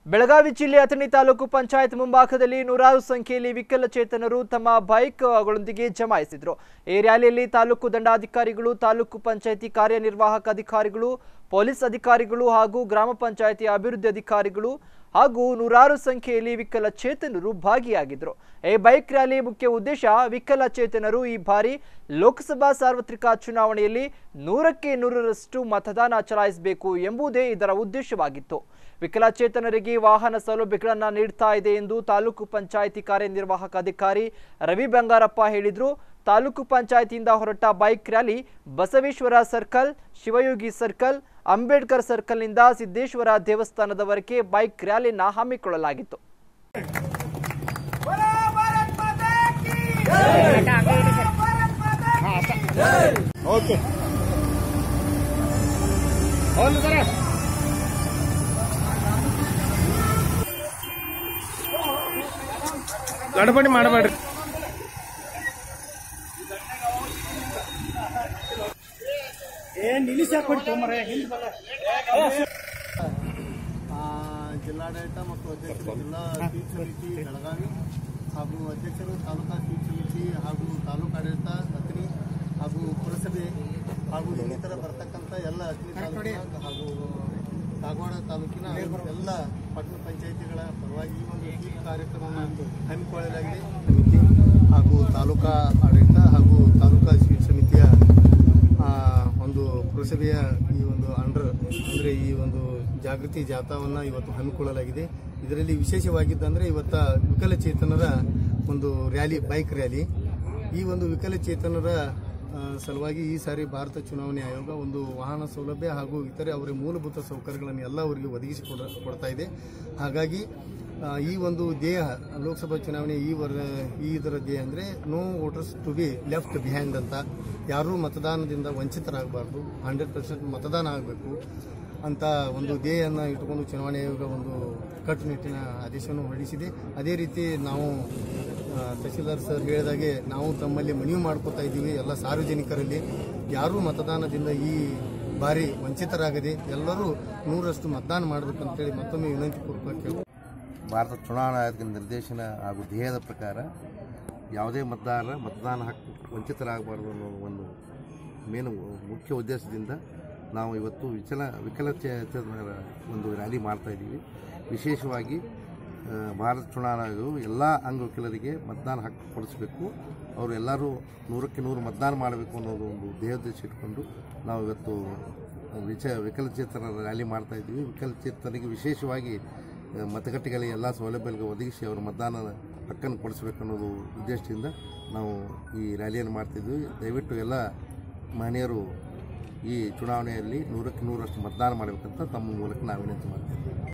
ಬೆಳಗಾವಿ ಜಿಲ್ಲೆ ಅಥಣಿ ತಾಲೂಕು ಪಂಚಾಯತ್ ಮುಂಭಾಗದಲ್ಲಿ ನೂರಾರು ಸಂಖ್ಯೆಯಲ್ಲಿ ವಿಕಲಚೇತನರು ತಮ್ಮ ಬೈಕ್ಗಳೊಂದಿಗೆ ಜಮಾಯಿಸಿದ್ರು ಈ ರ್ಯಾಲಿಯಲ್ಲಿ ತಾಲೂಕು ದಂಡಾಧಿಕಾರಿಗಳು ತಾಲೂಕು ಪಂಚಾಯಿತಿ ಕಾರ್ಯನಿರ್ವಾಹಕ ಅಧಿಕಾರಿಗಳು ಪೊಲೀಸ್ ಅಧಿಕಾರಿಗಳು ಹಾಗೂ ಗ್ರಾಮ ಪಂಚಾಯಿತಿ ಅಭಿವೃದ್ಧಿ ಅಧಿಕಾರಿಗಳು ಹಾಗೂ ನೂರಾರು ಸಂಖ್ಯೆಯಲ್ಲಿ ವಿಕಲಚೇತನರು ಭಾಗಿಯಾಗಿದ್ರು ಈ ಬೈಕ್ ರ್ಯಾಲಿ ಮುಖ್ಯ ಉದ್ದೇಶ ವಿಕಲಚೇತನರು ಈ ಬಾರಿ ಲೋಕಸಭಾ ಸಾರ್ವತ್ರಿಕ ಚುನಾವಣೆಯಲ್ಲಿ ನೂರಕ್ಕೆ ನೂರರಷ್ಟು ಮತದಾನ ಚಲಾಯಿಸಬೇಕು ಎಂಬುದೇ ಇದರ ಉದ್ದೇಶವಾಗಿತ್ತು ವಿಕಲಚೇತನರಿಗೆ ವಾಹನ ಸೌಲಭ್ಯಗಳನ್ನು ನೀಡ್ತಾ ಇದೆ ಎಂದು ತಾಲೂಕು ಪಂಚಾಯಿತಿ ಕಾರ್ಯನಿರ್ವಾಹಕ ಅಧಿಕಾರಿ ರವಿ ಬಂಗಾರಪ್ಪ ಹೇಳಿದ್ರು ತಾಲೂಕು ಪಂಚಾಯಿತಿಯಿಂದ ಹೊರಟ bike rally Basaveshwara circle Shivayogi circle Ambedkar ಸರ್ಕಲ್ನಿಂದ ಸಿದ್ದೇಶ್ವರ ದೇವಸ್ಥಾನದವರೆಗೆ ಬೈಕ್ ರ್ಯಾಲಿನ ಹಮ್ಮಿಕೊಳ್ಳಲಾಗಿತ್ತು बोलो भारत माता की बोलो भारत माता की ಓಕೆ ಹೌದು ಸರ ಗಡಬಡಿ ಮಾಡಬೇಡ್ರಿ ಆ, ಜಿಲ್ಲಾಡಳಿತ ಮತ್ತು ಅಧ್ಯಕ್ಷರು ಜಿಲ್ಲಾ ಸ್ವೀಪ್ ಸಮಿತಿ ಬೆಳಗಾವಿ ಹಾಗೂ ಅಧ್ಯಕ್ಷರು ತಾಲೂಕಾ ಸ್ವೀಪ್ ಸಮಿತಿ ಹಾಗೂ ತಾಲೂಕು ಆಡಳಿತ ಅಥಣಿ ಹಾಗೂ ಪುರಸಭೆ ಹಾಗೂ ಇನ್ನಿತರ ಬರ್ತಕ್ಕಂಥ ಎಲ್ಲ ಅಥಣಿ ತಾಲೂಕಿನ ಹಾಗೂ ಕಾಗವಾಡ ತಾಲೂಕಿನ ಎಲ್ಲ ಪಟ್ಟಣ ಪಂಚಾಯಿತಿಗಳ ಪರವಾಗಿ ಈ ಒಂದು ಸ್ವೀಪ್ ಕಾರ್ಯಕ್ರಮವನ್ನು ಹಮ್ಮಿಕೊಳ್ಳಲಾಗಿದೆ ಸಮಿತಿ ಹಾಗೂ ತಾಲೂಕಾ ಆಡಳಿತ ಹಾಗೂ ತಾಲೂಕಾ ಸ್ವೀಪ್ ಸಮಿತಿಯ ಆ, ಒಂದು ಪುರಸಭೆಯ ಈ ಒಂದು ಅಂಡರ್ ಅಂದರೆ ಈ ಒಂದು ಜಾಗೃತಿ ಜಾಥಾವನ್ನು ಇವತ್ತು ಹಮ್ಮಿಕೊಳ್ಳಲಾಗಿದೆ ಇದರಲ್ಲಿ ವಿಶೇಷವಾಗಿದ್ದಂದರೆ ಇವತ್ತ ವಿಕಲಚೇತನರ ಒಂದು ರ್ಯಾಲಿ ಬೈಕ್ ರ್ಯಾಲಿ ಈ ಒಂದು ವಿಕಲಚೇತನರ ಆ, ಸಲುವಾಗಿ ಈ ಸಾರಿ ಭಾರತ ಚುನಾವಣೆ ಆಯೋಗ ಒಂದು ವಾಹನ ಸೌಲಭ್ಯ ಹಾಗೂ ಇತರೆ ಅವರ ಮೂಲಭೂತ ಸೌಕರ್ಯಗಳನ್ನು ಎಲ್ಲ ಅವರಿಗೆ ಒದಗಿಸಿಕೊಡ ಕೊಡ್ತಾ ಇದೆ ಹಾಗಾಗಿ ಆ, ಈ ಒಂದು ಧ್ಯೇಯ ಲೋಕಸಭಾ ಚುನಾವಣೆ ಈ ವರ್ ಈ ಇದರ ಧ್ಯೇಯ ಅಂದರೆ no voters to be left behind ಅಂತ ಯಾರೂ ಮತದಾನದಿಂದ ವಂಚಿತರಾಗಬಾರ್ದು ಹಂಡ್ರೆಡ್ ಪರ್ಸೆಂಟ್ ಮತದಾನ ಆಗಬೇಕು ಅಂತ ಒಂದು ಧ್ಯೇಯವನ್ನು ಇಟ್ಟುಕೊಂಡು ಚುನಾವಣೆ ಆಯೋಗ ಒಂದು ಕಟ್ಟುನಿಟ್ಟಿನ ಆದೇಶವನ್ನು ಹೊರಡಿಸಿದೆ ಅದೇ ರೀತಿ ನಾವು ಆ, ತಹಸೀಲ್ದಾರ್ ಸರ್ ಹೇಳಿದಾಗೆ ನಾವು ತಮ್ಮಲ್ಲಿ ಮನವಿ ಮಾಡ್ಕೋತಾ ಇದ್ದೀವಿ ಎಲ್ಲ ಸಾರ್ವಜನಿಕರಲ್ಲಿ ಯಾರೂ ಮತದಾನದಿಂದ ಈ ಬಾರಿ ವಂಚಿತರಾಗದೆ ಎಲ್ಲರೂ ನೂರಷ್ಟು ಮತದಾನ ಮಾಡಬೇಕಂತೇಳಿ ಮತ್ತೊಮ್ಮೆ ವಿನಂತಿ ಪೂರ್ವಕ ಕೇಳಿ ಭಾರತ ಚುನಾವಣಾ ಆಯೋಗದ ನಿರ್ದೇಶನ ಹಾಗೂ ಧ್ಯೇಯದ ಪ್ರಕಾರ ಯಾವುದೇ ಮತದಾರರ ಮತದಾನ ಹಕ್ಕು ವಂಚಿತರಾಗಬಾರದು ಅನ್ನೋ ಒಂದು ಮೇನು ಮುಖ್ಯ ಉದ್ದೇಶದಿಂದ ನಾವು ಇವತ್ತು ವಿಚಲ ವಿಕಲಚೇತನರ ಒಂದು ರ್ಯಾಲಿ ಮಾಡ್ತಾ ಇದ್ದೀವಿ ವಿಶೇಷವಾಗಿ ಆ, ಭಾರತ ಚುನಾವಣಾ ಆಯೋಗವು ಎಲ್ಲ ಅಂಗವಿಕಲರಿಗೆ ಮತದಾನ ಹಕ್ಕು ಕೊಡಿಸಬೇಕು ಅವರು ಎಲ್ಲರೂ ನೂರಕ್ಕೆ ನೂರು ಮತದಾನ ಮಾಡಬೇಕು ಅನ್ನೋದು ಒಂದು ಧ್ಯೇಯೋದ್ದೇಶ ಇಟ್ಕೊಂಡು ನಾವು ಇವತ್ತು ವಿಚ ವಿಕಲಚೇತನರ ರ್ಯಾಲಿ ಮಾಡ್ತಾ ಇದ್ದೀವಿ ವಿಕಲಚೇತನರಿಗೆ ವಿಶೇಷವಾಗಿ ಆ, ಮತಗಟ್ಟೆಗಳಿಗೆ ಎಲ್ಲ ಸೌಲಭ್ಯಗಳಿಗೆ ಒದಗಿಸಿ ಅವರು ಮತದಾನದ ಹಕ್ಕನ್ನು ಕೊಡಿಸಬೇಕು ಅನ್ನೋದು ಉದ್ದೇಶದಿಂದ ನಾವು ಈ ರ್ಯಾಲಿಯನ್ನು ಮಾಡ್ತಿದ್ವಿ ದಯವಿಟ್ಟು ಎಲ್ಲ ಮಹನೀಯರು ಈ ಚುನಾವಣೆಯಲ್ಲಿ ನೂರಕ್ಕೆ ನೂರಷ್ಟು ಮತದಾನ ಮಾಡಬೇಕಂತ ತಮ್ಮ ಮೂಲಕ ನಾವು ವಿನಂತಿ ಮಾಡ್ತೀವಿ